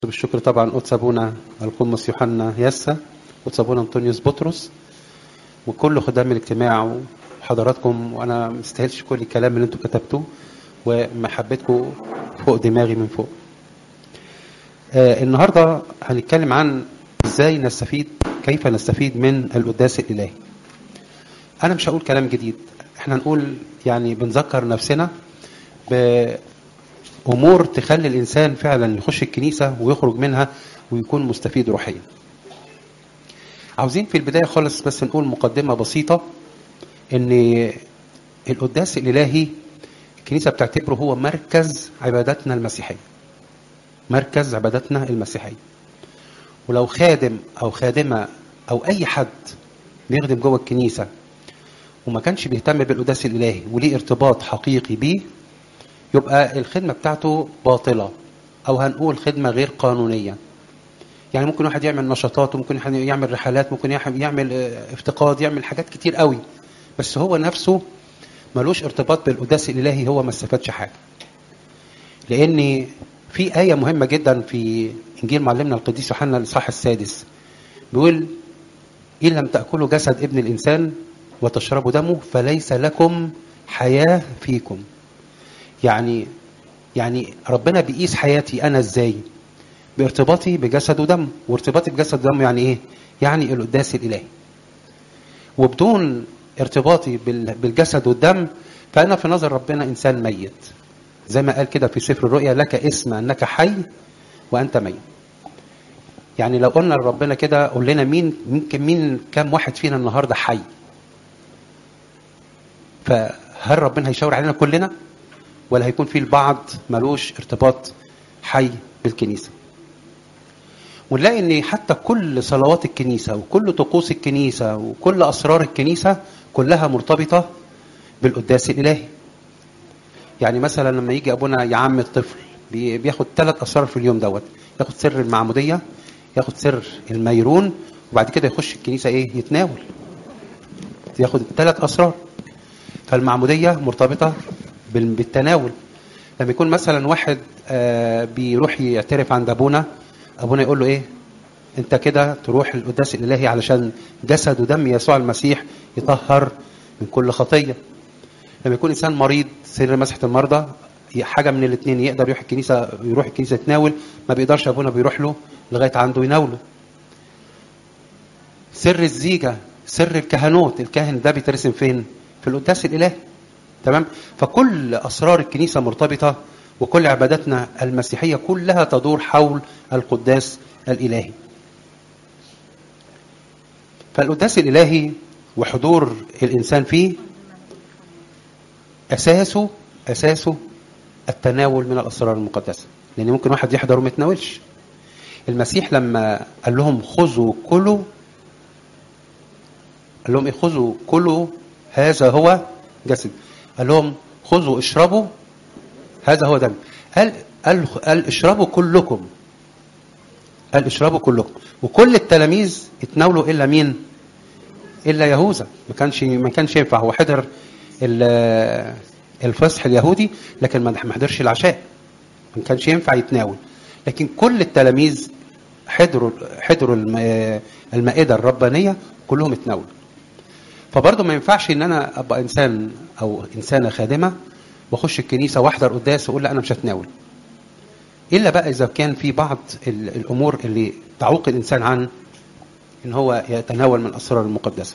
بالشكر طبعا قدس ابونا القمص يوحنا ياسا قدس ابونا انطونيوس بطرس وكل خدام الاجتماع وحضراتكم وانا ما استاهلش كل الكلام اللي انتم كتبتوه ومحبتكم فوق دماغي من فوق. آه النهارده هنتكلم عن ازاي نستفيد كيف نستفيد من القداس الالهي. انا مش هقول كلام جديد احنا نقول يعني بنذكر نفسنا بامور تخلي الانسان فعلا يخش الكنيسه ويخرج منها ويكون مستفيد روحيا. عاوزين في البدايه خالص بس نقول مقدمه بسيطه ان القداس الالهي الكنيسه بتعتبره هو مركز عبادتنا المسيحيه. مركز عبادتنا المسيحيه. ولو خادم او خادمه او اي حد بيخدم جوه الكنيسه وما كانش بيهتم بالقداس الالهي وليه ارتباط حقيقي بيه يبقى الخدمه بتاعته باطله او هنقول خدمه غير قانونيه يعني ممكن واحد يعمل نشاطات وممكن يعمل رحلات ممكن يعمل افتقاد يعمل حاجات كتير قوي بس هو نفسه ملوش ارتباط بالقداس الالهي هو ما استفادش حاجه لان في ايه مهمه جدا في انجيل معلمنا القديس يوحنا الاصحاح السادس بيقول ان لم تاكلوا جسد ابن الانسان وتشربوا دمه فليس لكم حياه فيكم يعني يعني ربنا بيقيس حياتي انا ازاي بارتباطي بجسد ودم وارتباطي بجسد ودم يعني ايه يعني القداس الالهي وبدون ارتباطي بالجسد والدم فانا في نظر ربنا انسان ميت زي ما قال كده في سفر الرؤيا لك اسم انك حي وانت ميت يعني لو قلنا لربنا كده قول لنا مين ممكن مين كام واحد فينا النهارده حي فهل ربنا هيشاور علينا كلنا ولا هيكون في البعض ملوش ارتباط حي بالكنيسه ونلاقي ان حتى كل صلوات الكنيسه وكل طقوس الكنيسه وكل اسرار الكنيسه كلها مرتبطه بالقداس الالهي يعني مثلا لما يجي ابونا يعم الطفل بياخد ثلاث اسرار في اليوم دوت ياخد سر المعموديه ياخد سر الميرون وبعد كده يخش الكنيسه ايه يتناول ياخد ثلاث اسرار فالمعموديه مرتبطه بالتناول لما يكون مثلا واحد آه بيروح يعترف عند ابونا ابونا يقول له ايه انت كده تروح القداس الالهي علشان جسد ودم يسوع المسيح يطهر من كل خطيه لما يكون انسان مريض سر مسحه المرضى حاجه من الاثنين يقدر يروح الكنيسه يروح الكنيسه يتناول ما بيقدرش ابونا بيروح له لغايه عنده يناوله سر الزيجه سر الكهنوت الكاهن ده بيترسم فين في القداس الالهي تمام فكل اسرار الكنيسه مرتبطه وكل عباداتنا المسيحيه كلها تدور حول القداس الالهي فالقداس الالهي وحضور الانسان فيه اساسه اساسه التناول من الاسرار المقدسه لان ممكن واحد يحضر وما يتناولش المسيح لما قال لهم خذوا كلوا قال لهم ايه خذوا كلوا هذا هو جسد قال لهم خذوا اشربوا هذا هو دم قال قال قال اشربوا كلكم قال اشربوا كلكم وكل التلاميذ اتناولوا الا مين؟ الا يهوذا ما كانش ما كانش ينفع هو حضر الفصح اليهودي لكن ما حضرش العشاء ما كانش ينفع يتناول لكن كل التلاميذ حضروا حضروا المائده الربانيه كلهم اتناولوا فبرضه ما ينفعش ان انا ابقى انسان او انسانه خادمه واخش الكنيسه واحضر قداس واقول لا انا مش هتناول الا بقى اذا كان في بعض الامور اللي تعوق الانسان عن ان هو يتناول من الاسرار المقدسه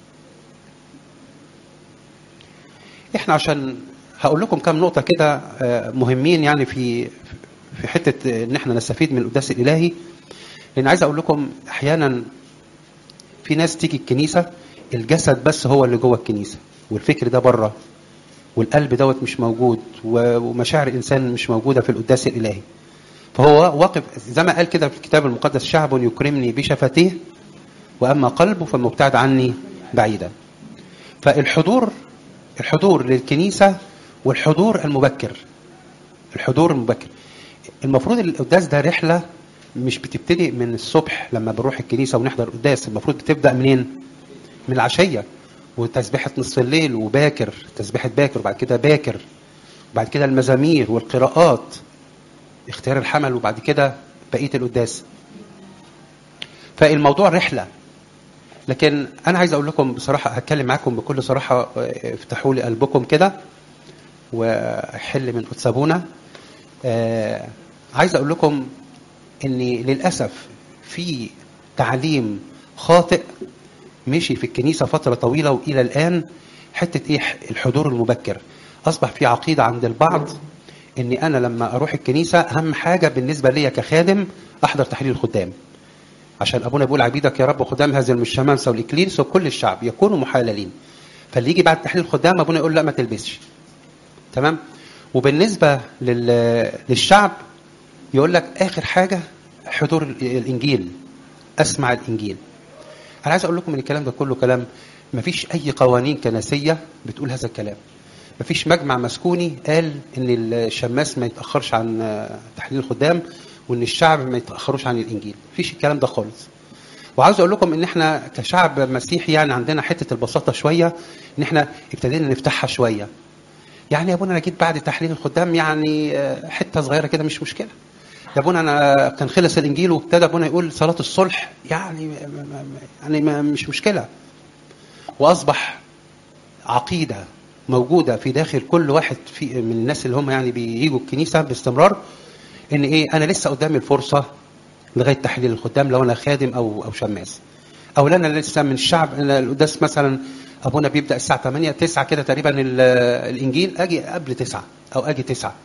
احنا عشان هقول لكم كام نقطه كده مهمين يعني في في حته ان احنا نستفيد من القداس الالهي لان عايز اقول لكم احيانا في ناس تيجي الكنيسه الجسد بس هو اللي جوه الكنيسه والفكر ده بره والقلب دوت مش موجود ومشاعر الانسان مش موجوده في القداس الالهي فهو واقف زي ما قال كده في الكتاب المقدس شعب يكرمني بشفتيه واما قلبه فمبتعد عني بعيدا فالحضور الحضور للكنيسه والحضور المبكر الحضور المبكر المفروض القداس ده رحله مش بتبتدي من الصبح لما بنروح الكنيسه ونحضر قداس المفروض بتبدا منين من العشيه وتسبيحة نصف الليل وباكر تسبيحة باكر وبعد كده باكر وبعد كده المزامير والقراءات اختيار الحمل وبعد كده بقيه القداس فالموضوع رحله لكن انا عايز اقول لكم بصراحه هتكلم معاكم بكل صراحه آه، افتحوا لي قلبكم كده وحل من قدسابونا آه عايز اقول لكم ان للاسف في تعليم خاطئ مشي في الكنيسه فتره طويله والى الان حته ايه الحضور المبكر اصبح في عقيده عند البعض ان انا لما اروح الكنيسه اهم حاجه بالنسبه ليا كخادم احضر تحليل الخدام عشان ابونا بيقول عبيدك يا رب خدام هذه الشمامسه والاكليرس وكل الشعب يكونوا محللين فاللي يجي بعد تحليل الخدام ابونا يقول لا ما تلبسش تمام وبالنسبه لل... للشعب يقول لك اخر حاجه حضور الانجيل اسمع الانجيل انا عايز اقول لكم ان الكلام ده كله كلام مفيش اي قوانين كنسيه بتقول هذا الكلام مفيش مجمع مسكوني قال ان الشماس ما يتاخرش عن تحليل الخدام وان الشعب ما يتاخروش عن الانجيل مفيش الكلام ده خالص وعاوز اقول لكم ان احنا كشعب مسيحي يعني عندنا حته البساطه شويه ان احنا ابتدينا نفتحها شويه يعني يا ابونا انا جيت بعد تحليل الخدام يعني حته صغيره كده مش مشكله يا ابونا انا كان خلص الانجيل وابتدى ابونا يقول صلاه الصلح يعني يعني ما مش مشكله واصبح عقيده موجوده في داخل كل واحد في من الناس اللي هم يعني بييجوا الكنيسه باستمرار ان ايه انا لسه قدامي الفرصه لغايه تحليل الخدام لو انا خادم او او شماس او انا لسه من الشعب انا القداس مثلا ابونا بيبدا الساعه 8 9 كده تقريبا الانجيل اجي قبل 9 او اجي 9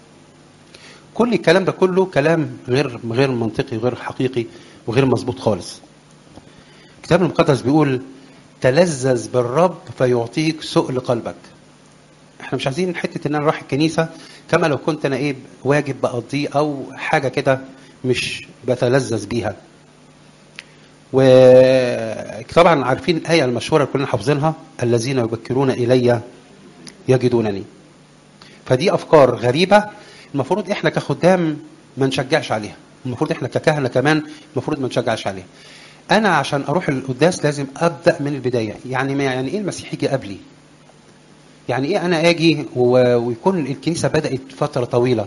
كل الكلام ده كله كلام غير غير منطقي غير حقيقي وغير مظبوط خالص الكتاب المقدس بيقول تلذذ بالرب فيعطيك سؤل قلبك احنا مش عايزين حته ان انا اروح الكنيسه كما لو كنت انا ايه واجب بقضيه او حاجه كده مش بتلذذ بيها وطبعا عارفين الآية المشهورة اللي كلنا حافظينها الذين يبكرون إلي يجدونني فدي أفكار غريبة المفروض إحنا كخدام ما نشجعش عليها المفروض إحنا ككهنة كمان المفروض ما نشجعش عليها أنا عشان أروح القداس لازم أبدأ من البداية يعني ما يعني إيه المسيح يجي قبلي يعني إيه أنا أجي ويكون الكنيسة بدأت فترة طويلة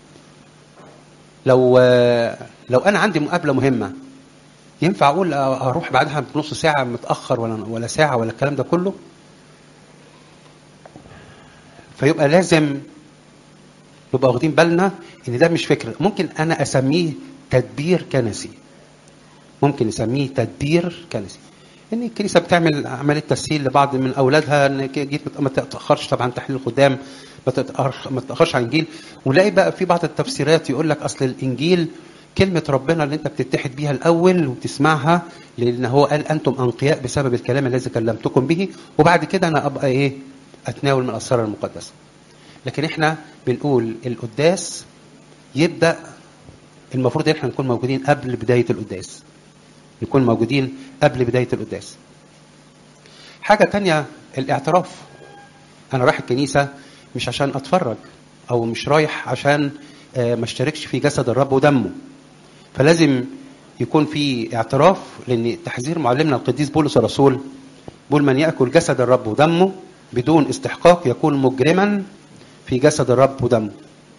لو لو أنا عندي مقابلة مهمة ينفع اقول اروح بعدها بنص ساعه متاخر ولا ولا ساعه ولا الكلام ده كله فيبقى لازم نبقى واخدين بالنا ان ده مش فكره ممكن انا اسميه تدبير كنسي ممكن نسميه تدبير كنسي ان الكنيسه بتعمل عمليه تسهيل لبعض من اولادها ان جيت ما تتاخرش طبعا تحليل الخدام ما تتاخرش عن الانجيل ونلاقي بقى في بعض التفسيرات يقول لك اصل الانجيل كلمة ربنا اللي انت بتتحد بيها الأول وتسمعها لأن هو قال أنتم أنقياء بسبب الكلام الذي كلمتكم به وبعد كده أنا أبقى إيه أتناول من الأسرار المقدسة لكن إحنا بنقول القداس يبدأ المفروض إن إحنا نكون موجودين قبل بداية القداس نكون موجودين قبل بداية القداس حاجة تانية الاعتراف أنا رايح الكنيسة مش عشان أتفرج أو مش رايح عشان ما اشتركش في جسد الرب ودمه فلازم يكون في اعتراف لان تحذير معلمنا القديس بولس الرسول بيقول من ياكل جسد الرب ودمه بدون استحقاق يكون مجرما في جسد الرب ودمه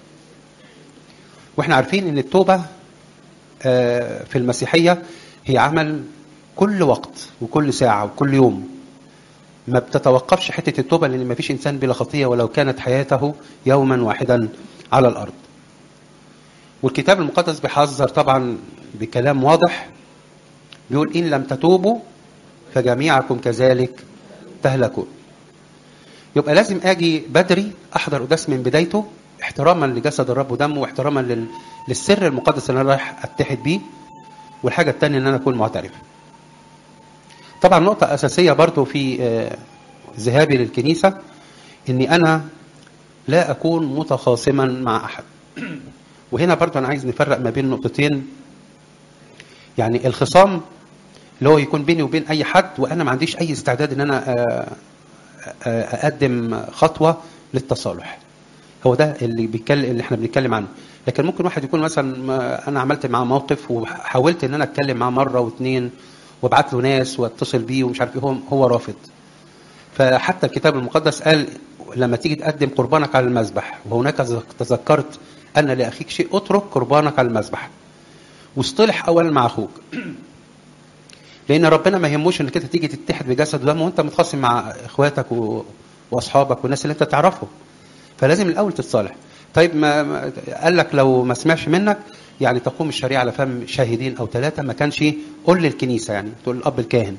واحنا عارفين ان التوبه في المسيحيه هي عمل كل وقت وكل ساعه وكل يوم ما بتتوقفش حته التوبه لان ما فيش انسان بلا خطيه ولو كانت حياته يوما واحدا على الارض والكتاب المقدس بيحذر طبعا بكلام واضح بيقول إن لم تتوبوا فجميعكم كذلك تهلكون يبقى لازم أجي بدري أحضر قداس من بدايته احتراما لجسد الرب ودمه واحتراما لل... للسر المقدس اللي أنا رايح أتحد بيه والحاجة الثانية إن أنا أكون معترف طبعا نقطة أساسية برضو في ذهابي للكنيسة إني أنا لا أكون متخاصما مع أحد وهنا برضو انا عايز نفرق ما بين نقطتين يعني الخصام اللي هو يكون بيني وبين اي حد وانا ما عنديش اي استعداد ان انا اقدم خطوه للتصالح هو ده اللي بيتكلم اللي احنا بنتكلم عنه لكن ممكن واحد يكون مثلا انا عملت معاه موقف وحاولت ان انا اتكلم معاه مره واثنين وابعت له ناس واتصل بيه ومش عارف ايه هو هو رافض فحتى الكتاب المقدس قال لما تيجي تقدم قربانك على المذبح وهناك تذكرت أن لأخيك شيء اترك قربانك على المذبح واصطلح اولا مع اخوك لان ربنا ما يهموش انك انت تيجي تتحد بجسد ودم وانت متخاصم مع اخواتك و... واصحابك والناس اللي انت تعرفهم فلازم الاول تتصالح طيب ما ما- قال لك لو ما سمعش منك يعني تقوم الشريعه على فم شاهدين او ثلاثه ما كانش قول للكنيسه يعني تقول الاب الكاهن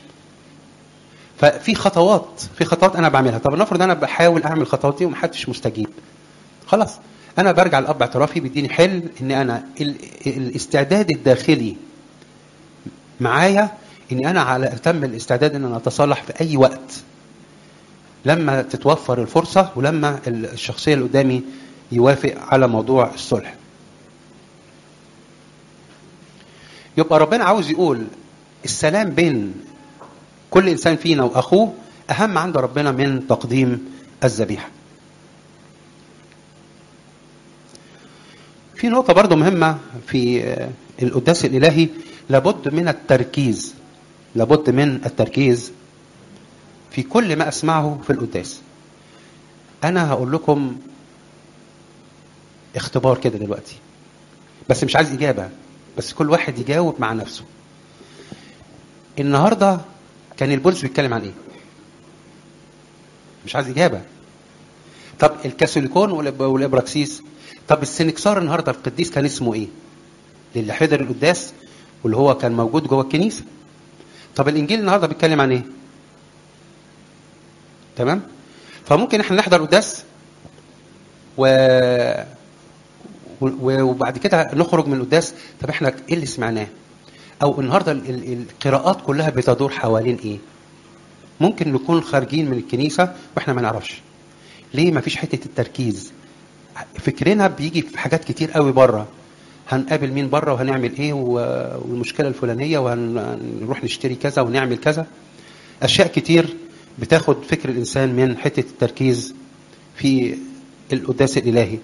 ففي خطوات في خطوات انا بعملها طب نفرض انا بحاول اعمل الخطوات دي ومحدش مستجيب خلاص انا برجع لاب اعترافي بيديني حل ان انا ال... الاستعداد الداخلي معايا اني انا على اتم الاستعداد ان انا اتصالح في اي وقت لما تتوفر الفرصه ولما الشخصيه اللي قدامي يوافق على موضوع الصلح يبقى ربنا عاوز يقول السلام بين كل انسان فينا واخوه اهم عند ربنا من تقديم الذبيحه في نقطة برضو مهمة في آه، القداس الإلهي لابد من التركيز لابد من التركيز في كل ما أسمعه في القداس أنا هقول لكم اختبار كده دلوقتي بس مش عايز إجابة بس كل واحد يجاوب مع نفسه النهاردة كان البولس بيتكلم عن إيه مش عايز إجابة طب الكاثوليكون والإب- والإبراكسيس طب السنكسار النهارده القديس كان اسمه ايه؟ للي حضر القداس واللي هو كان موجود جوه الكنيسه. طب الانجيل النهارده بيتكلم عن ايه؟ تمام؟ فممكن احنا نحضر قداس و... و- وبعد كده نخرج من القداس طب احنا ايه اللي سمعناه؟ او النهارده ال- ال- القراءات كلها بتدور حوالين ايه؟ ممكن نكون خارجين من الكنيسه واحنا ما نعرفش. ليه ما فيش حته التركيز؟ فكرنا بيجي في حاجات كتير قوي بره هنقابل مين بره وهنعمل ايه و- والمشكله الفلانيه وهنروح نشتري كذا ونعمل كذا اشياء كتير بتاخد فكر الانسان من حته التركيز في القداس الالهي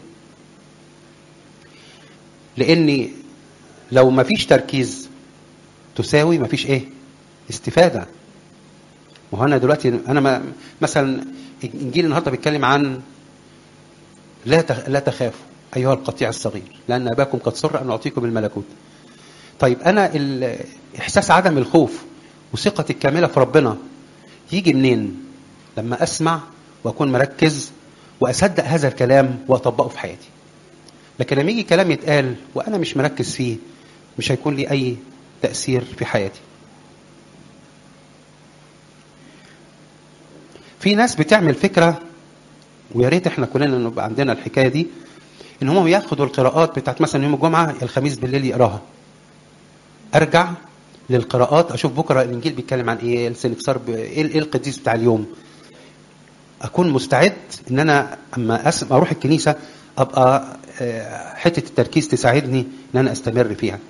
لان لو ما فيش تركيز تساوي ما فيش ايه استفاده ما هو انا دلوقتي انا ما مثلا انجيل النهارده بيتكلم عن لا تخ... لا تخافوا ايها القطيع الصغير لان اباكم قد سر ان اعطيكم الملكوت. طيب انا ال... احساس عدم الخوف وثقتي الكامله في ربنا يجي منين؟ لما اسمع واكون مركز واصدق هذا الكلام واطبقه في حياتي. لكن لما يجي كلام يتقال وانا مش مركز فيه مش هيكون لي اي تاثير في حياتي. في ناس بتعمل فكره ويا ريت احنا كلنا نبقى عندنا الحكايه دي ان هم ياخدوا القراءات بتاعت مثلا يوم الجمعه الخميس بالليل يقراها ارجع للقراءات اشوف بكره الانجيل بيتكلم عن ايه السنكسار ب... ايه إيه القديس بتاع اليوم اكون مستعد ان انا اما أسم... اروح الكنيسه ابقى آه، حته التركيز تساعدني ان انا استمر فيها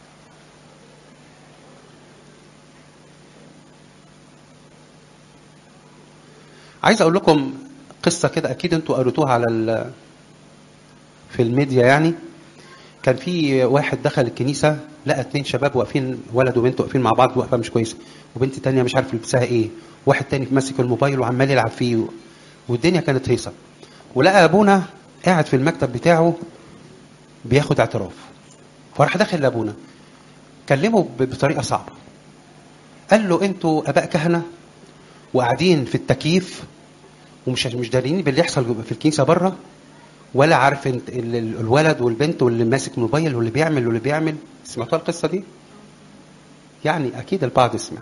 عايز اقول لكم قصه كده اكيد انتوا قريتوها على ال... في الميديا يعني كان في واحد دخل الكنيسه لقى اتنين شباب واقفين ولد وبنت واقفين مع بعض واقفه مش كويسه وبنت تانية مش عارف لبسها ايه واحد تاني ماسك الموبايل وعمال يلعب فيه و... والدنيا كانت هيصه ولقى ابونا قاعد في المكتب بتاعه بياخد اعتراف فراح داخل لابونا كلمه ب- بطريقه صعبه قال له انتوا اباء كهنه وقاعدين في التكييف ومش مش دارين باللي يحصل في الكنيسه بره ولا عارف انت ال- ال- الولد والبنت واللي ماسك موبايل واللي بيعمل واللي بيعمل سمعتوا القصه دي؟ يعني اكيد البعض سمع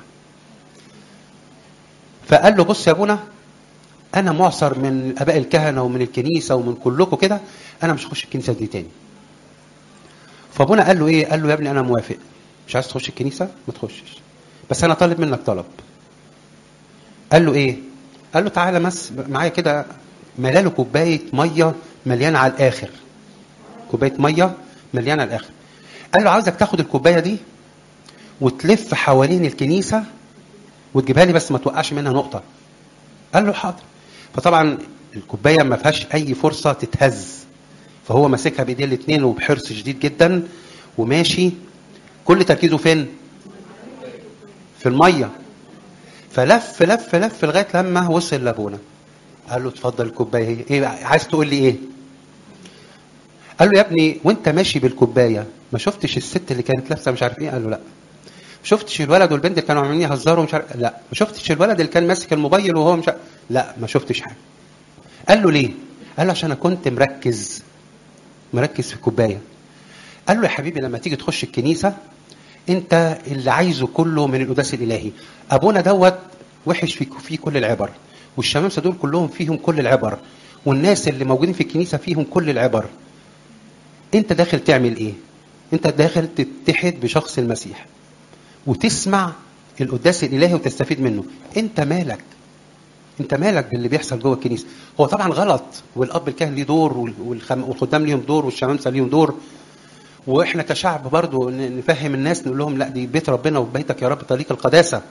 فقال له بص يا ابونا انا معصر من اباء الكهنه ومن الكنيسه ومن كلكم كده انا مش هخش الكنيسه دي تاني فابونا قال له ايه قال له يا ابني انا موافق مش عايز تخش الكنيسه ما تخشش بس انا طالب منك طلب قال له ايه قال له تعالى مس معايا كده ملاله كوبايه ميه مليانه على الاخر كوبايه ميه مليانه على الاخر قال له عاوزك تاخد الكوبايه دي وتلف حوالين الكنيسه وتجيبها لي بس ما توقعش منها نقطه قال له حاضر فطبعا الكوبايه ما فيهاش اي فرصه تتهز فهو ماسكها بايديه الاثنين وبحرص شديد جدا وماشي كل تركيزه فين في الميه فلف لف لف لغايه لما وصل لابونا قال له اتفضل الكوبايه ايه عايز تقول لي ايه قال له يا ابني وانت ماشي بالكوبايه ما شفتش الست اللي كانت لابسه مش عارف ايه قال له لا ما شفتش الولد والبنت اللي كانوا عاملين يهزروا مش عارف لا ما شفتش الولد اللي كان ماسك الموبايل وهو مش عارف لا ما شفتش حاجه قال له ليه قال له عشان انا كنت مركز مركز في الكوبايه قال له يا حبيبي لما تيجي تخش الكنيسه انت اللي عايزه كله من القداس الالهي ابونا دوت وحش في فيه كل العبر والشمامسه دول كلهم فيهم كل العبر والناس اللي موجودين في الكنيسه فيهم كل العبر انت داخل تعمل ايه انت داخل تتحد بشخص المسيح وتسمع القداس الالهي وتستفيد منه انت مالك انت مالك باللي بيحصل جوه الكنيسه هو طبعا غلط والاب الكاهن ليه دور والخم... والخدام ليهم دور والشمامسه ليهم دور واحنا كشعب برضو نفهم الناس نقول لهم لا دي بيت ربنا وبيتك يا رب طريق القداسه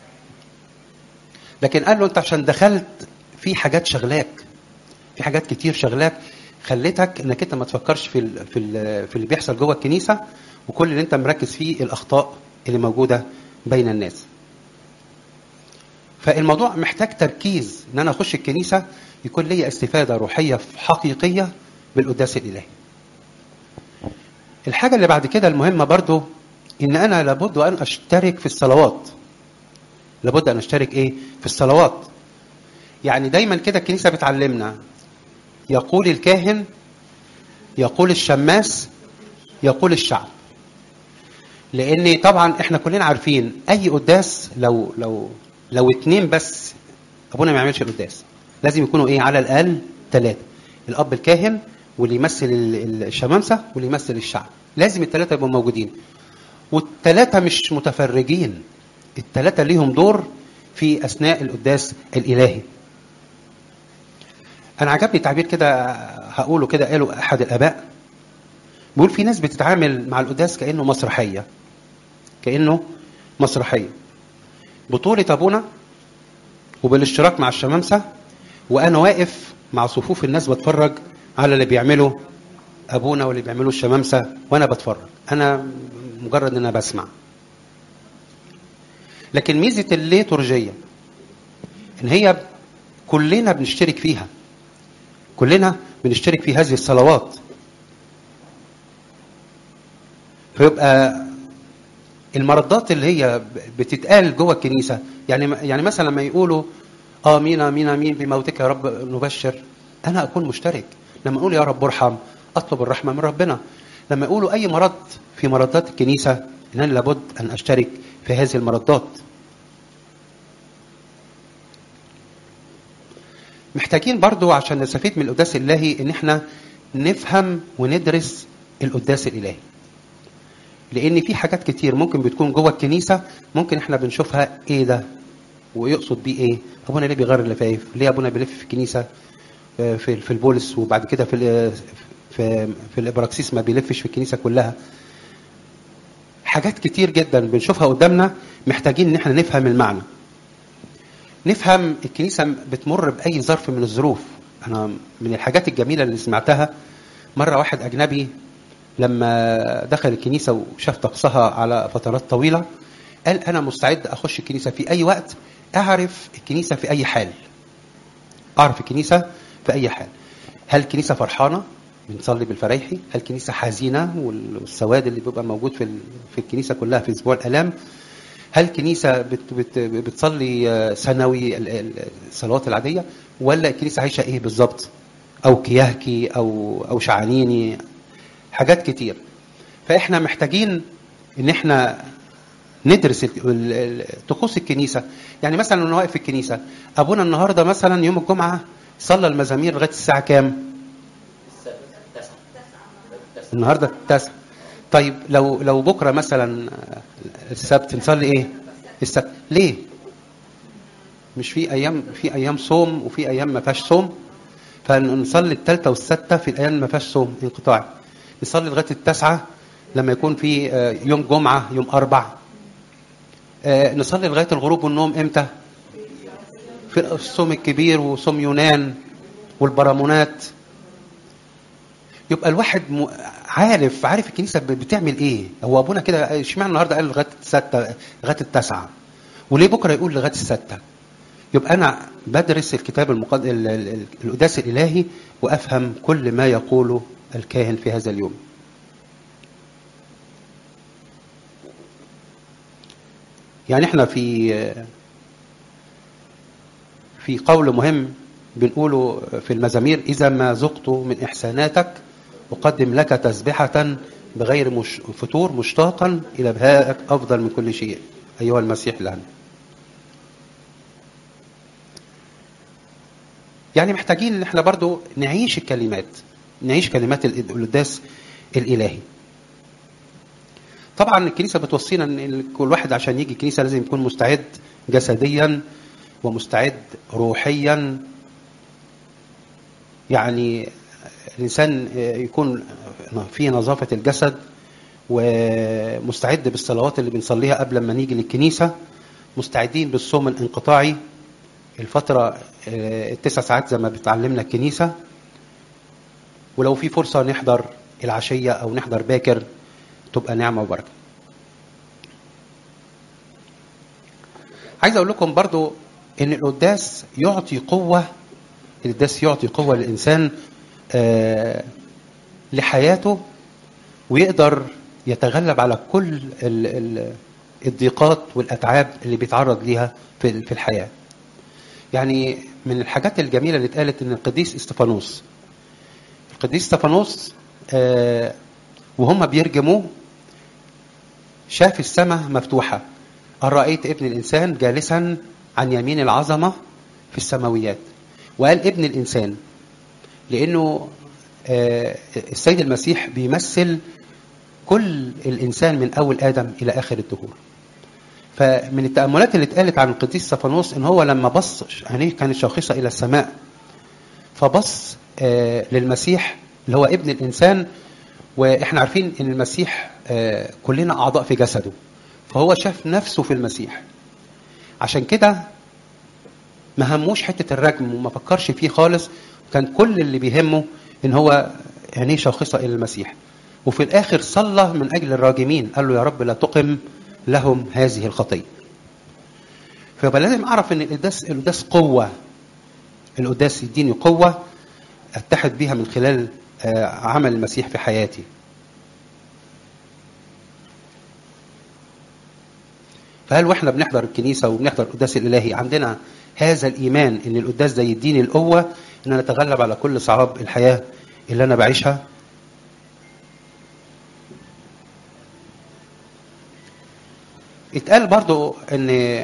لكن قال له انت عشان دخلت في حاجات شغلاك في حاجات كتير شغلاك خلتك انك انت ما تفكرش في ال في ال في اللي بيحصل جوه الكنيسه وكل اللي انت مركز فيه الاخطاء اللي موجوده بين الناس فالموضوع محتاج تركيز ان انا اخش الكنيسه يكون لي استفاده روحيه حقيقيه بالقداس الالهي الحاجه اللي بعد كده المهمه برضو ان انا لابد ان اشترك في الصلوات لابد ان اشترك ايه في الصلوات يعني دايما كده الكنيسه بتعلمنا يقول الكاهن يقول الشماس يقول الشعب لان طبعا احنا كلنا عارفين اي قداس لو لو لو اتنين بس ابونا ما يعملش القداس لازم يكونوا ايه على الاقل ثلاثه الاب الكاهن واللي يمثل الشمامسه واللي يمثل الشعب لازم الثلاثه يبقوا موجودين والثلاثه مش متفرجين الثلاثه ليهم دور في اثناء القداس الالهي انا عجبني تعبير كده هقوله كده قاله احد الاباء بيقول في ناس بتتعامل مع القداس كانه مسرحيه كانه مسرحيه بطوله ابونا وبالاشتراك مع الشمامسه وانا واقف مع صفوف الناس بتفرج على اللي بيعمله ابونا واللي بيعمله الشمامسه وانا بتفرج انا مجرد ان انا بسمع لكن ميزه الليتورجيه ان هي كلنا بنشترك فيها كلنا بنشترك في هذه الصلوات فيبقى المردات اللي هي بتتقال جوه الكنيسه يعني يعني مثلا لما يقولوا امين امين امين بموتك يا رب نبشر انا اكون مشترك لما اقول يا رب ارحم اطلب الرحمه من ربنا لما يقولوا اي مرض في مردات الكنيسه ان انا لابد ان اشترك في هذه المردات محتاجين برضو عشان نستفيد من القداس الالهي ان احنا نفهم وندرس القداس الالهي لان في حاجات كتير ممكن بتكون جوه الكنيسه ممكن احنا بنشوفها ايه ده ويقصد بيه ايه ابونا ليه بيغير اللفايف ليه ابونا بيلف في الكنيسه في في البولس وبعد كده في في في الابراكسيس ما بيلفش في الكنيسه كلها حاجات كتير جدا بنشوفها قدامنا محتاجين ان احنا نفهم المعنى نفهم الكنيسه بتمر باي ظرف من الظروف انا من الحاجات الجميله اللي سمعتها مره واحد اجنبي لما دخل الكنيسه وشاف طقسها على فترات طويله قال انا مستعد اخش الكنيسه في اي وقت اعرف الكنيسه في اي حال اعرف الكنيسه في اي حال هل الكنيسه فرحانه بنصلي بالفرايحي هل الكنيسه حزينه والسواد اللي بيبقى موجود في في الكنيسه كلها في اسبوع الالام هل الكنيسه بت بت بتصلي سنوي الصلوات العاديه ولا الكنيسه عايشه ايه بالظبط او كياهكي او او شعانيني حاجات كتير فاحنا محتاجين ان احنا ندرس طقوس الكنيسه يعني مثلا وانا واقف في الكنيسه ابونا النهارده مثلا يوم الجمعه صلى المزامير لغايه الساعه كام النهارده التاسعة طيب لو لو بكره مثلا السبت نصلي ايه السبت ليه مش في ايام في ايام صوم وفي ايام ما فيهاش صوم فنصلي الثالثه والسادسه في الايام اللي ما فيهاش صوم انقطاعي نصلي لغايه التاسعه لما يكون في يوم جمعه يوم اربع نصلي لغايه الغروب والنوم امتى في الصوم الكبير وصوم يونان والبرامونات يبقى الواحد عارف عارف الكنيسه بتعمل ايه هو ابونا كده اشمعنى النهارده قال لغايه السته لغايه التاسعه وليه بكره يقول لغايه السته يبقى انا بدرس الكتاب المقدس القداس الالهي وافهم كل ما يقوله الكاهن في هذا اليوم يعني احنا في في قول مهم بنقوله في المزامير إذا ما ذقت من إحساناتك أقدم لك تسبحة بغير مش فتور مشتاقا إلى بهائك أفضل من كل شيء أيها المسيح لنا يعني محتاجين ان احنا برضو نعيش الكلمات نعيش كلمات القداس الالهي طبعا الكنيسه بتوصينا ان كل واحد عشان يجي الكنيسه لازم يكون مستعد جسديا ومستعد روحيا يعني الانسان يكون في نظافه الجسد ومستعد بالصلوات اللي بنصليها قبل ما نيجي للكنيسه مستعدين بالصوم الانقطاعي الفترة التسع ساعات زي ما بتعلمنا الكنيسة ولو في فرصة نحضر العشية أو نحضر باكر تبقى نعمة وبركة عايز أقول لكم برضو إن القداس يعطي قوة القداس يعطي قوة للإنسان آه لحياته ويقدر يتغلب على كل الضيقات والأتعاب اللي بيتعرض ليها في الحياة يعني من الحاجات الجميلة اللي اتقالت ان القديس استفانوس القديس استفانوس آه وهم بيرجموه شاف السماء مفتوحة قال رأيت ابن الإنسان جالسا عن يمين العظمة في السماويات وقال ابن الإنسان لأنه آه السيد المسيح بيمثل كل الإنسان من أول آدم إلى آخر الدهور فمن التأملات اللي اتقالت عن القديس استفانوس ان هو لما بص عينيه كانت شاخصة الى السماء فبص آه للمسيح اللي هو ابن الانسان واحنا عارفين ان المسيح آه كلنا اعضاء في جسده فهو شاف نفسه في المسيح عشان كده ما هموش حتة الرجم وما فكرش فيه خالص كان كل اللي بيهمه ان هو عينيه شاخصة الى المسيح وفي الاخر صلى من اجل الراجمين قال له يا رب لا تقم لهم هذه الخطيه فيبقى لازم اعرف ان القداس القداس قوه القداس يديني قوه اتحد بيها من خلال عمل المسيح في حياتي فهل واحنا بنحضر الكنيسه وبنحضر القداس الالهي عندنا هذا الايمان ان القداس ده يديني القوه ان انا اتغلب على كل صعاب الحياه اللي انا بعيشها اتقال برضو ان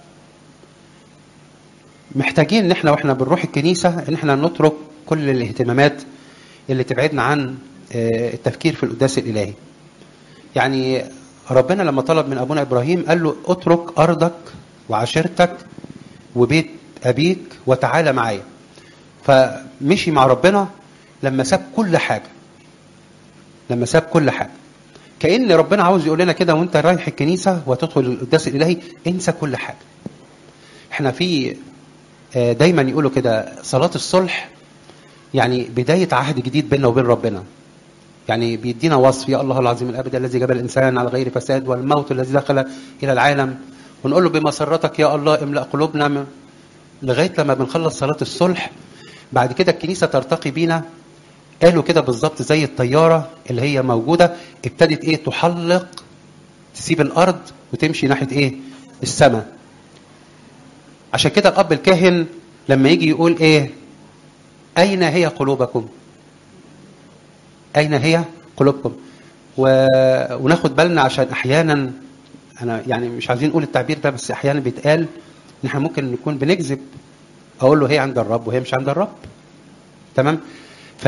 محتاجين ان احنا واحنا بنروح الكنيسه ان احنا نترك كل الاهتمامات اللي تبعدنا عن التفكير في القداس الالهي. يعني ربنا لما طلب من ابونا ابراهيم قال له اترك ارضك وعشيرتك وبيت ابيك وتعالى معايا. فمشي مع ربنا لما ساب كل حاجه. لما ساب كل حاجه. كأن ربنا عاوز يقول لنا كده وانت رايح الكنيسة وتدخل القداس الإلهي انسى كل حاجة احنا في دايما يقولوا كده صلاة الصلح يعني بداية عهد جديد بيننا وبين ربنا يعني بيدينا وصف يا الله العظيم الأبد الذي جبل الإنسان على غير فساد والموت الذي دخل إلى العالم ونقول له بمسرتك يا الله املأ قلوبنا لغاية لما بنخلص صلاة الصلح بعد كده الكنيسة ترتقي بينا قالوا كده بالظبط زي الطياره اللي هي موجوده ابتدت ايه تحلق تسيب الارض وتمشي ناحيه ايه السماء عشان كده الاب الكاهن لما يجي يقول ايه اين هي قلوبكم اين هي قلوبكم و... وناخد بالنا عشان احيانا انا يعني مش عايزين نقول التعبير ده بس احيانا بيتقال ان احنا ممكن نكون بنكذب اقول له هي عند الرب وهي مش عند الرب تمام ف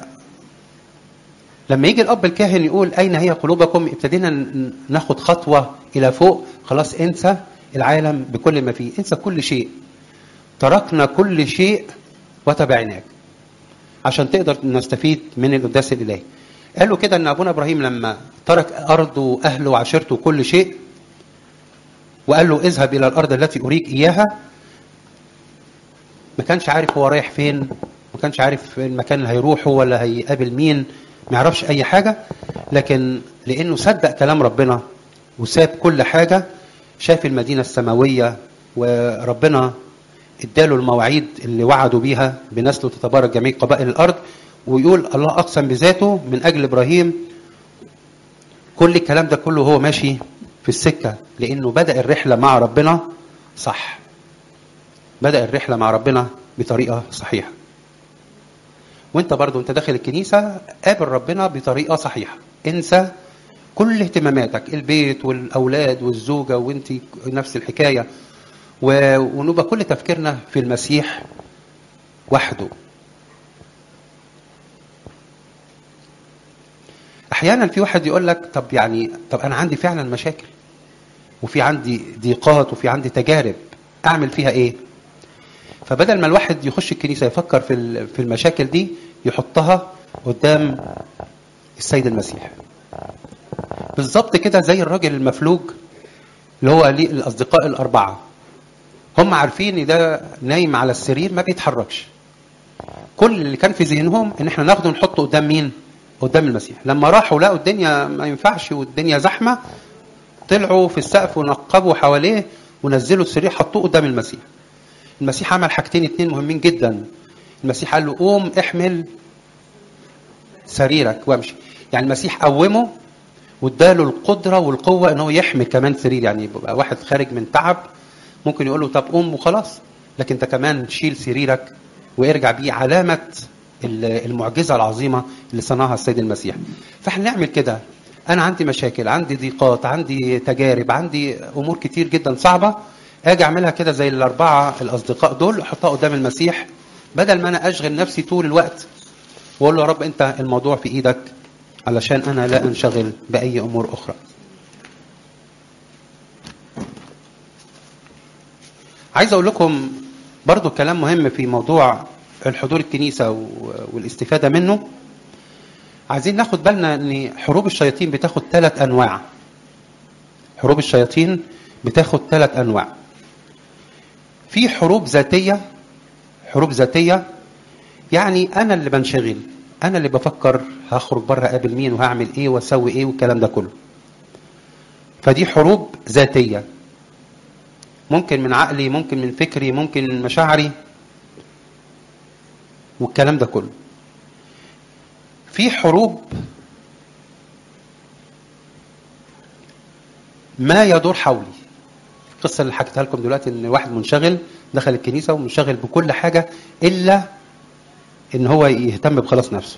لما يجي الاب الكاهن يقول اين هي قلوبكم ابتدينا ناخد خطوه الى فوق خلاص انسى العالم بكل ما فيه انسى كل شيء تركنا كل شيء وتبعناك عشان تقدر نستفيد من القداس الالهي قالوا كده ان ابونا ابراهيم لما ترك ارضه واهله وعشيرته وكل شيء وقال له اذهب الى الارض التي اريك اياها ما كانش عارف هو رايح فين ما كانش عارف المكان اللي هيروحه ولا هيقابل مين ما يعرفش اي حاجه لكن لانه صدق كلام ربنا وساب كل حاجه شاف المدينه السماويه وربنا اداله المواعيد اللي وعدوا بيها بنسله تتبارك جميع قبائل الارض ويقول الله اقسم بذاته من اجل ابراهيم كل الكلام ده كله هو ماشي في السكه لانه بدا الرحله مع ربنا صح بدا الرحله مع ربنا بطريقه صحيحه وانت برضو انت داخل الكنيسه قابل ربنا بطريقه صحيحه انسى كل اهتماماتك البيت والاولاد والزوجه وانت نفس الحكايه و- ونبقى كل تفكيرنا في المسيح وحده احيانا في واحد يقول لك طب يعني طب انا عندي فعلا مشاكل وفي عندي ضيقات وفي عندي تجارب اعمل فيها ايه فبدل ما الواحد يخش الكنيسه يفكر في ال- في المشاكل دي يحطها قدام السيد المسيح بالظبط كده زي الراجل المفلوج اللي هو ليه الاصدقاء الاربعه هم عارفين ان ده نايم على السرير ما بيتحركش كل اللي كان في ذهنهم ان احنا ناخده نحطه قدام مين قدام المسيح لما راحوا لقوا الدنيا ما ينفعش والدنيا زحمه طلعوا في السقف ونقبوا حواليه ونزلوا السرير حطوه قدام المسيح المسيح عمل حاجتين اتنين مهمين جدا المسيح قال له قوم احمل سريرك وامشي يعني المسيح قومه واداله القدره والقوه ان هو يحمل كمان سرير يعني يبقى واحد خارج من تعب ممكن يقول له طب قوم وخلاص لكن انت كمان شيل سريرك وارجع بيه علامه ال- المعجزه العظيمه اللي صنعها السيد المسيح فاحنا نعمل كده انا عندي مشاكل عندي ضيقات عندي تجارب عندي امور كتير جدا صعبه اجي اعملها كده زي الاربعه الاصدقاء دول احطها قدام المسيح بدل ما انا اشغل نفسي طول الوقت واقول له يا رب انت الموضوع في ايدك علشان انا لا انشغل باي امور اخرى عايز اقول لكم برضو كلام مهم في موضوع الحضور الكنيسة و- والاستفادة منه عايزين ناخد بالنا ان حروب الشياطين بتاخد ثلاث انواع حروب الشياطين بتاخد ثلاث انواع في حروب ذاتية حروب ذاتية يعني انا اللي بنشغل انا اللي بفكر هخرج بره اقابل مين وهعمل ايه واسوي ايه والكلام ده كله فدي حروب ذاتيه ممكن من عقلي ممكن من فكري ممكن من مشاعري والكلام ده كله في حروب ما يدور حولي القصة اللي حكيتها لكم دلوقتي ان واحد منشغل دخل الكنيسة ومنشغل بكل حاجة الا ان هو يهتم بخلاص نفسه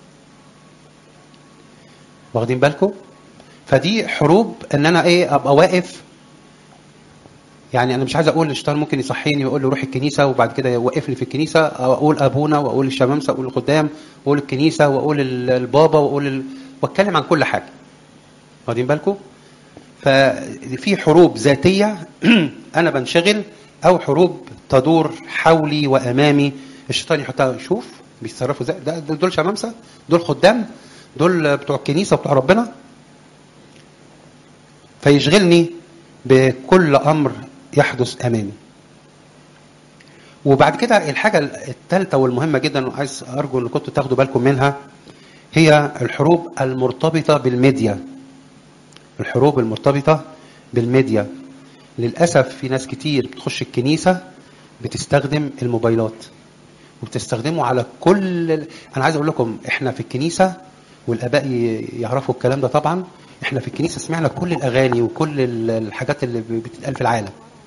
واخدين بالكم فدي حروب ان انا ايه ابقى واقف يعني انا مش عايز اقول الشيطان ممكن يصحيني ويقول لي روح الكنيسه وبعد كده يوقفني في الكنيسه او اقول ابونا واقول الشمامسه واقول الخدام واقول الكنيسه واقول ال- البابا واقول ال... واتكلم عن كل حاجه واخدين بالكم ففي حروب ذاتيه انا بنشغل او حروب تدور حولي وامامي الشيطان يحطها شوف بيتصرفوا ازاي ده ده- دول شمامسه دول خدام دول بتوع الكنيسه وبتوع ربنا فيشغلني بكل امر يحدث امامي وبعد كده الحاجه الثالثه والمهمه جدا وعايز ارجو ان كنتوا تاخدوا بالكم منها هي الحروب المرتبطه بالميديا الحروب المرتبطه بالميديا للاسف في ناس كتير بتخش الكنيسه بتستخدم الموبايلات وبتستخدمه على كل ال- انا عايز اقول لكم احنا في الكنيسه والاباء ي- يعرفوا الكلام ده طبعا احنا في الكنيسه سمعنا كل الاغاني وكل ال- الحاجات اللي بتتقال في العالم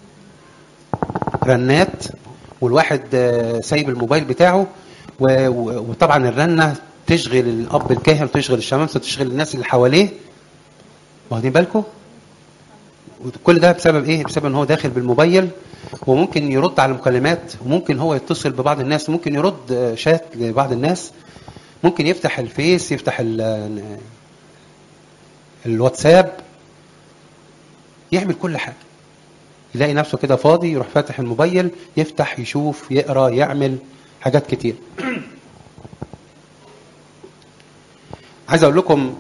رنات والواحد آه، سايب الموبايل بتاعه و- و- وطبعا الرنه تشغل الاب الكاهن تشغل الشمامسه تشغل الناس اللي حواليه واخدين بالكم كل ده بسبب ايه بسبب ان هو داخل بالموبايل وممكن يرد على المكالمات وممكن هو يتصل ببعض الناس ممكن يرد آه، شات لبعض الناس ممكن يفتح الفيس يفتح ال- الواتساب يعمل كل حاجه يلاقي نفسه كده فاضي يروح فاتح الموبايل يفتح يشوف يقرا يعمل حاجات كتير عايز اقول لكم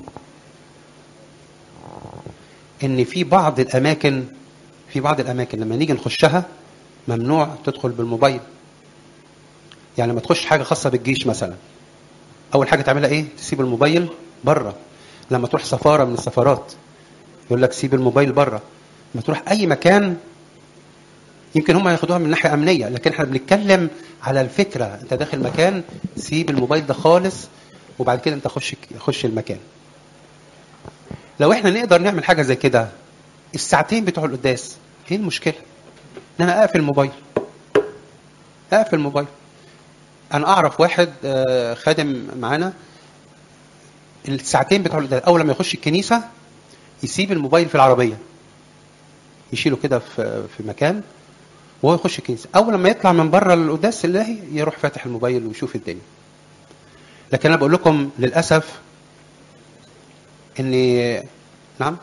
ان في بعض الاماكن في بعض الاماكن لما نيجي نخشها ممنوع تدخل بالموبايل يعني لما تخش حاجه خاصه بالجيش مثلا اول حاجه تعملها ايه تسيب الموبايل بره لما تروح سفاره من السفارات يقول لك سيب الموبايل بره لما تروح اي مكان يمكن هم ياخدوها من ناحيه امنيه لكن احنا بنتكلم على الفكره انت داخل مكان سيب الموبايل ده خالص وبعد كده انت خش خش المكان لو احنا نقدر نعمل حاجه زي كده الساعتين بتوع القداس ايه المشكله ان انا اقفل الموبايل اقفل الموبايل انا اعرف واحد آه، خادم معانا الساعتين بتوع القداس اول لما يخش الكنيسه يسيب الموبايل في العربيه يشيله كده في في مكان وهو يخش الكنيسه اول لما يطلع من بره القداس الالهي يروح فاتح الموبايل ويشوف الدنيا لكن انا بقول لكم للاسف ان نعم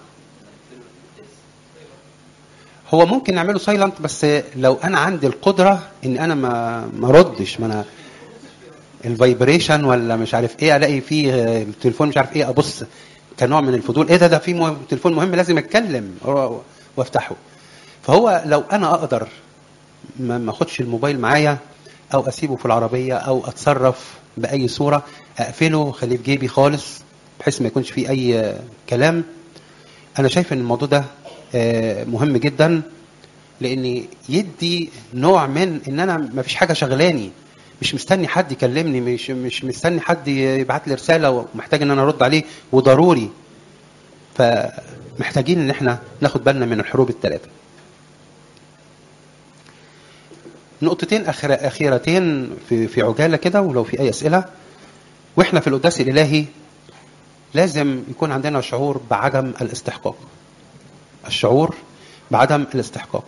هو ممكن نعمله سايلنت بس لو انا عندي القدره ان انا ما ما ردش ما انا الفايبريشن ولا مش عارف ايه الاقي فيه التليفون مش عارف ايه ابص كنوع من الفضول ايه ده ده في مهم تليفون مهم لازم اتكلم وافتحه فهو لو انا اقدر ما ما اخدش الموبايل معايا او اسيبه في العربيه او اتصرف باي صوره اقفله خليه في جيبي خالص بحيث ما يكونش فيه اي كلام انا شايف ان الموضوع ده آه، مهم جدا لان يدي نوع من ان انا ما فيش حاجه شغلاني مش مستني حد يكلمني مش مش مستني حد يبعت لي رساله ومحتاج ان انا ارد عليه وضروري فمحتاجين ان احنا ناخد بالنا من الحروب الثلاثه نقطتين أخر- اخيرتين في في عجاله كده ولو في اي اسئله واحنا في القداس الالهي لازم يكون عندنا شعور بعدم الاستحقاق الشعور بعدم الاستحقاق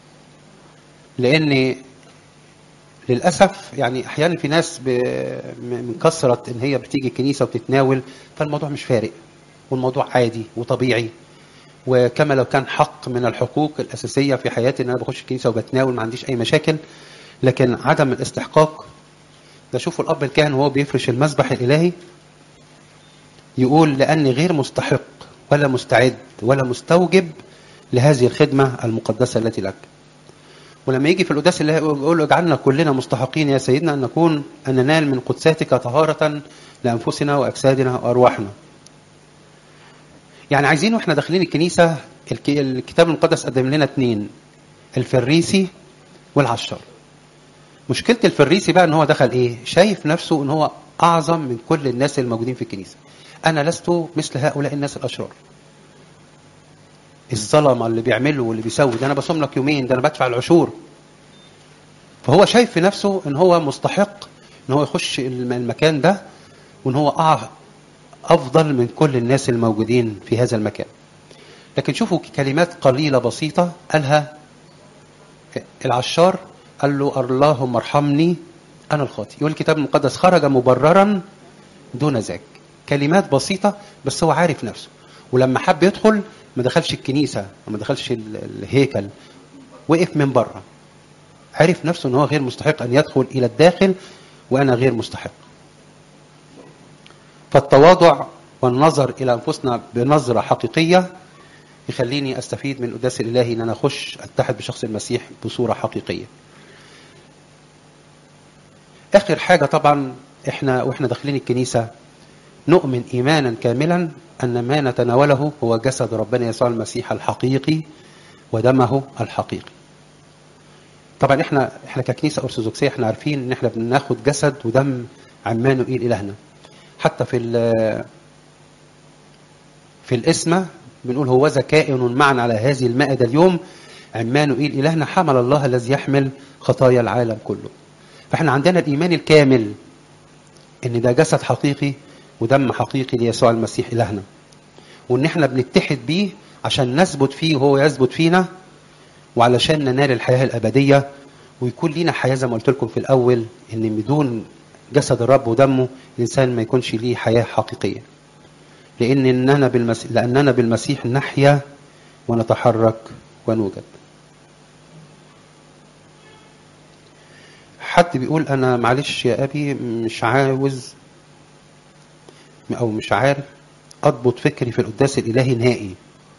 لان للاسف يعني احيانا في ناس ب- من كثره ان هي بتيجي الكنيسه وتتناول فالموضوع مش فارق والموضوع عادي وطبيعي وكما لو كان حق من الحقوق الاساسيه في حياتي ان انا بخش الكنيسه وبتناول ما عنديش اي مشاكل لكن عدم الاستحقاق ده شوفوا الاب الكاهن وهو بيفرش المسبح الالهي يقول لاني غير مستحق ولا مستعد ولا مستوجب لهذه الخدمه المقدسه التي لك ولما يجي في القداس الله يقول له اجعلنا كلنا مستحقين يا سيدنا ان نكون ان ننال من قدساتك طهاره لانفسنا واجسادنا وارواحنا. يعني عايزين واحنا داخلين الكنيسه الك- الكتاب المقدس قدم لنا اثنين الفريسي والعشار. مشكله الفريسي بقى ان هو دخل ايه؟ شايف نفسه ان هو اعظم من كل الناس الموجودين في الكنيسه. انا لست مثل هؤلاء الناس الاشرار. الظلمه اللي بيعملوا واللي بيسوي ده انا بصوم لك يومين ده انا بدفع العشور فهو شايف في نفسه ان هو مستحق ان هو يخش الم- المكان ده وان هو أع- افضل من كل الناس الموجودين في هذا المكان لكن شوفوا كلمات قليله بسيطه قالها العشار قال له اللهم ارحمني انا الخاطئ يقول الكتاب المقدس خرج مبررا دون ذاك كلمات بسيطه بس هو عارف نفسه ولما حب يدخل ما دخلش الكنيسه وما دخلش ال- الهيكل وقف من بره عرف نفسه ان هو غير مستحق ان يدخل الى الداخل وانا غير مستحق فالتواضع والنظر الى انفسنا بنظره حقيقيه يخليني استفيد من القداس الالهي ان انا اخش اتحد بشخص المسيح بصوره حقيقيه اخر حاجه طبعا احنا واحنا داخلين الكنيسه نؤمن ايمانا كاملا ان ما نتناوله هو جسد ربنا يسوع المسيح الحقيقي ودمه الحقيقي طبعا احنا احنا ككنيسه ارثوذكسيه احنا عارفين ان احنا بناخد جسد ودم عمانوئيل الهنا حتى في ال- في الاسمه بنقول هوذا كائن معنا على هذه المائده اليوم عمانوئيل الهنا حمل الله الذي يحمل خطايا العالم كله فاحنا عندنا الايمان الكامل ان ده جسد حقيقي ودم حقيقي ليسوع المسيح الهنا وان احنا بنتحد بيه عشان نثبت فيه وهو يثبت فينا وعلشان ننال الحياه الابديه ويكون لينا حياه زي ما قلت لكم في الاول ان بدون جسد الرب ودمه الانسان ما يكونش ليه حياه حقيقيه لان اننا بالمسيح لاننا بالمسيح نحيا ونتحرك ونوجد حد بيقول انا معلش يا ابي مش عاوز او مش عارف اضبط فكري في القداس الالهي نهائي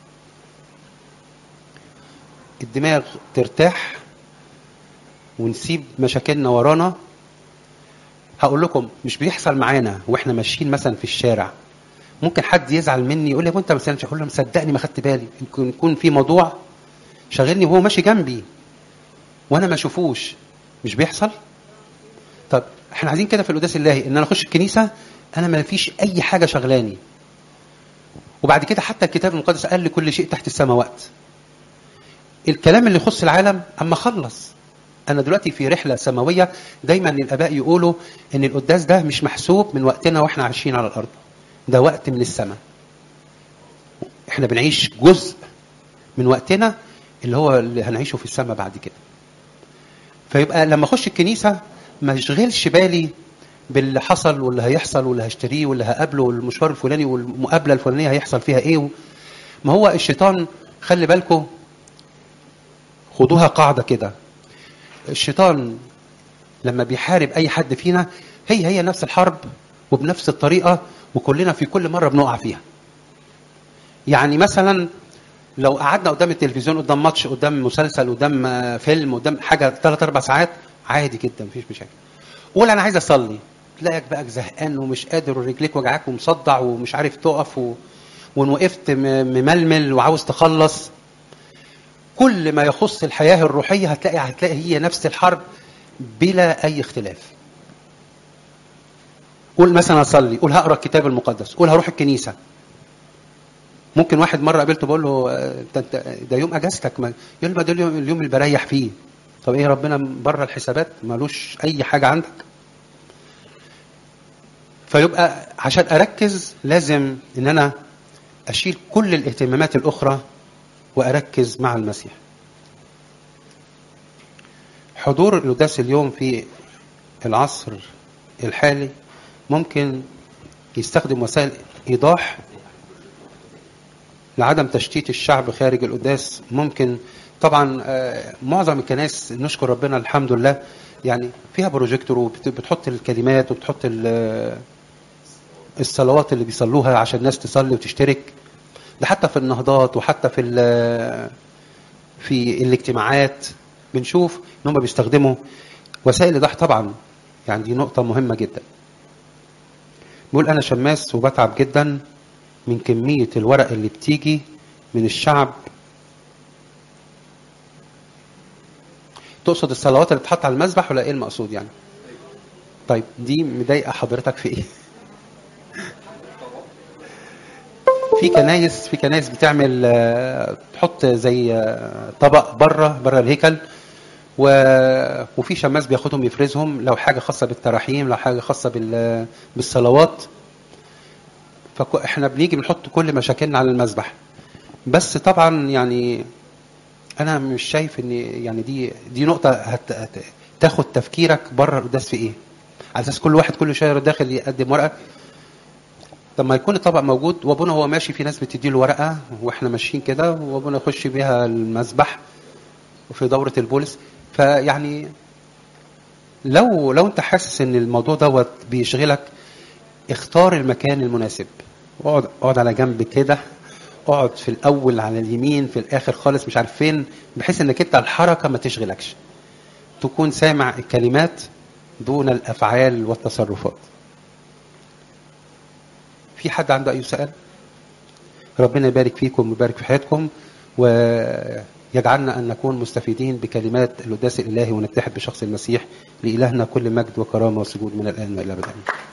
الدماغ ترتاح ونسيب مشاكلنا ورانا هقول لكم مش بيحصل معانا واحنا ماشيين مثلا في الشارع ممكن حد يزعل مني يقول لي وانت ما سالتش اقول له مصدقني ما خدت بالي يمكن يكون في موضوع شاغلني وهو ماشي جنبي وانا ما اشوفوش مش بيحصل طب احنا عايزين كده في القداس الالهي ان انا اخش الكنيسه انا ما فيش اي حاجه شغلاني وبعد كده حتى الكتاب المقدس قال لكل شيء تحت السماوات الكلام اللي يخص العالم اما اخلص انا دلوقتي في رحله سماويه دايما الاباء يقولوا ان القداس ده مش محسوب من وقتنا واحنا عايشين على الارض ده وقت من السماء احنا بنعيش جزء من وقتنا اللي هو اللي هنعيشه في السماء بعد كده فيبقى لما اخش الكنيسه ما اشغلش بالي باللي حصل واللي هيحصل واللي هشتريه واللي هقابله والمشوار الفلاني والمقابله الفلانيه هيحصل فيها ايه ما هو الشيطان خلي بالكم خدوها قاعده كده الشيطان لما بيحارب اي حد فينا هي هي نفس الحرب وبنفس الطريقه وكلنا في كل مره بنقع فيها يعني مثلا لو قعدنا قدام التلفزيون قدام ماتش قدام مسلسل قدام فيلم قدام حاجه ثلاث اربع ساعات عادي جدا مفيش مشاكل قول انا عايز اصلي تلاقيك بقى زهقان ومش قادر ورجليك وجعاك ومصدع ومش عارف تقف و... وان وقفت مململ وعاوز تخلص كل ما يخص الحياه الروحيه هتلاقي هتلاقي هي نفس الحرب بلا اي اختلاف قول مثلا اصلي قول هقرا الكتاب المقدس قول هروح الكنيسه ممكن واحد مره قابلته بقول له انت ده يوم اجازتك ما يقول لي ده اليوم, اليوم اللي بريح فيه طب ايه ربنا بره الحسابات مالوش اي حاجه عندك فيبقى عشان اركز لازم ان انا اشيل كل الاهتمامات الاخرى واركز مع المسيح حضور القداس اليوم في العصر الحالي ممكن يستخدم وسائل ايضاح لعدم تشتيت الشعب خارج القداس ممكن طبعا معظم الكنائس نشكر ربنا الحمد لله يعني فيها بروجيكتور وبتحط الكلمات وبتحط الصلوات اللي بيصلوها عشان الناس تصلي وتشترك ده حتى في النهضات وحتى في في الاجتماعات بنشوف ان هم بيستخدموا وسائل ايضاح طبعا يعني دي نقطة مهمة جدا. بيقول أنا شماس وبتعب جدا من كمية الورق اللي بتيجي من الشعب تقصد الصلوات اللي بتتحط على المذبح ولا ايه المقصود يعني؟ طيب دي مضايقة حضرتك في ايه؟ في كنايس في كنايس بتعمل تحط زي طبق بره بره الهيكل و... وفي شماس بياخدهم يفرزهم لو حاجه خاصه بالتراحيم لو حاجه خاصه بال... بالصلوات فاحنا بنيجي بنحط كل مشاكلنا على المذبح بس طبعا يعني انا مش شايف ان يعني دي دي نقطه هت... هت... تاخد تفكيرك بره القداس في ايه على اساس كل واحد كل شهر داخل يقدم ورقه طب ما يكون الطبق موجود وابونا هو ماشي في ناس بتدي له ورقه واحنا ماشيين كده وابونا يخش بيها المذبح وفي دوره البولس فيعني لو لو انت حاسس ان الموضوع دوت بيشغلك اختار المكان المناسب اقعد اقعد على جنب كده اقعد في الاول على اليمين في الاخر خالص مش عارف فين بحيث انك انت الحركه ما تشغلكش تكون سامع الكلمات دون الافعال والتصرفات في حد عنده اي سؤال ربنا يبارك فيكم ويبارك في حياتكم ويجعلنا ان نكون مستفيدين بكلمات القداس الالهي ونتحد بشخص المسيح لالهنا كل مجد وكرامه وسجود من الان والى الابد